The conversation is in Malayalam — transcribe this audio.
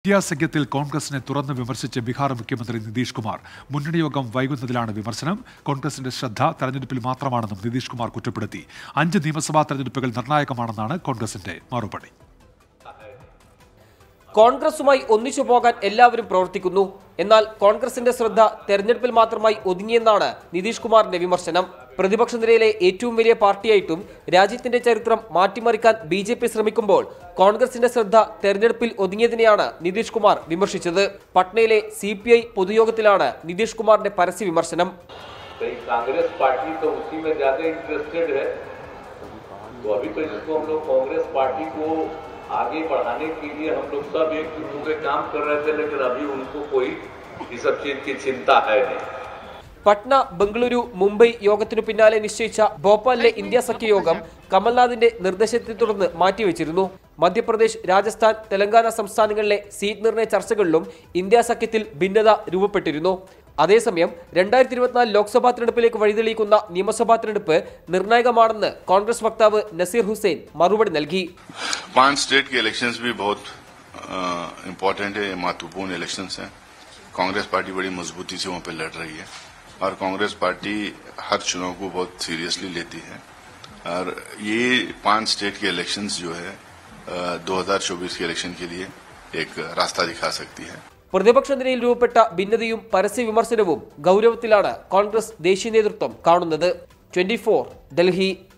ഇന്ത്യ സഖ്യത്തിൽ കോൺഗ്രസിനെ തുറന്ന് വിമർശിച്ച് ബീഹാർ മുഖ്യമന്ത്രി നിതീഷ് കുമാർ മുന്നണി യോഗം വൈകുന്നതിലാണ് വിമർശനം കോൺഗ്രസിന്റെ ശ്രദ്ധ തെരഞ്ഞെടുപ്പിൽ മാത്രമാണെന്നും നിതീഷ് കുമാർ കുറ്റപ്പെടുത്തി അഞ്ച് നിയമസഭാ തെരഞ്ഞെടുപ്പുകൾ നിർണായകമാണെന്നാണ് കോൺഗ്രസിന്റെ മറുപടി കോൺഗ്രസുമായി ഒന്നിച്ചു പോകാൻ എല്ലാവരും പ്രവർത്തിക്കുന്നു എന്നാൽ കോൺഗ്രസിന്റെ ശ്രദ്ധ തെരഞ്ഞെടുപ്പിൽ മാത്രമായി ഒതുങ്ങിയെന്നാണ് നിതീഷ് കുമാറിന്റെ വിമർശനം പ്രതിപക്ഷ നിരയിലെ ഏറ്റവും വലിയ പാർട്ടിയായിട്ടും രാജ്യത്തിന്റെ ചരിത്രം മാറ്റിമറിക്കാൻ ബി ജെ പി ശ്രമിക്കുമ്പോൾ കോൺഗ്രസിന്റെ ശ്രദ്ധ തെരഞ്ഞെടുപ്പിൽ ഒതുങ്ങിയതിനെയാണ് നിതീഷ് കുമാർ വിമർശിച്ചത് പട്നയിലെ സി പി ഐ പൊതുയോഗത്തിലാണ് നിതീഷ് കുമാറിന്റെ പരസ്യ വിമർശനം कहीं कांग्रेस पार्टी तो उसी में ज्यादा इंटरेस्टेड है तो अभी तो इसको हम लोग कांग्रेस पार्टी को आगे बढ़ाने के लिए हम लोग सब एक जुट होकर काम कर रहे थे लेकिन अभी उनको कोई इस सब चीज की चिंता है नहीं പട്ന ബംഗളൂരു മുംബൈ യോഗത്തിനു പിന്നാലെ നിശ്ചയിച്ച ഭോപ്പാലിലെ ഇന്ത്യ സഖ്യ യോഗം കമൽനാഥിന്റെ നിർദ്ദേശത്തെ തുടർന്ന് മാറ്റിവെച്ചിരുന്നു മധ്യപ്രദേശ് രാജസ്ഥാൻ തെലങ്കാന സംസ്ഥാനങ്ങളിലെ സീറ്റ് നിർണയ ചർച്ചകളിലും ഇന്ത്യ സഖ്യത്തിൽ ഭിന്നത രൂപപ്പെട്ടിരുന്നു അതേസമയം രണ്ടായിരത്തി ഇരുപത്തിനാല് ലോക്സഭാ തെരഞ്ഞെടുപ്പിലേക്ക് വഴിതെളിയിക്കുന്ന നിയമസഭാ തെരഞ്ഞെടുപ്പ് നിർണായകമാണെന്ന് കോൺഗ്രസ് വക്താവ് നസീർ ഹുസൈൻ മറുപടി നൽകി पांच स्टेट के इलेक्शंस भी बहुत इम्पोर्टेंट है ये महत्वपूर्ण इलेक्शंस हैं कांग्रेस पार्टी बड़ी मजबूती से वहां पे लड़ रही है और कांग्रेस पार्टी हर चुनाव को बहुत सीरियसली लेती है और ये पांच स्टेट के इलेक्शंस जो है अ, 2024 के इलेक्शन के लिए एक रास्ता दिखा सकती है പ്രതിപക്ഷ നിരയിൽ രൂപപ്പെട്ട ഭിന്നതയും പരസ്യ വിമർശനവും ഗൗരവത്തിലാണ് കോൺഗ്രസ് ദേശീയ നേതൃത്വം കാണുന്നത് ട്വന്റി ഡൽഹി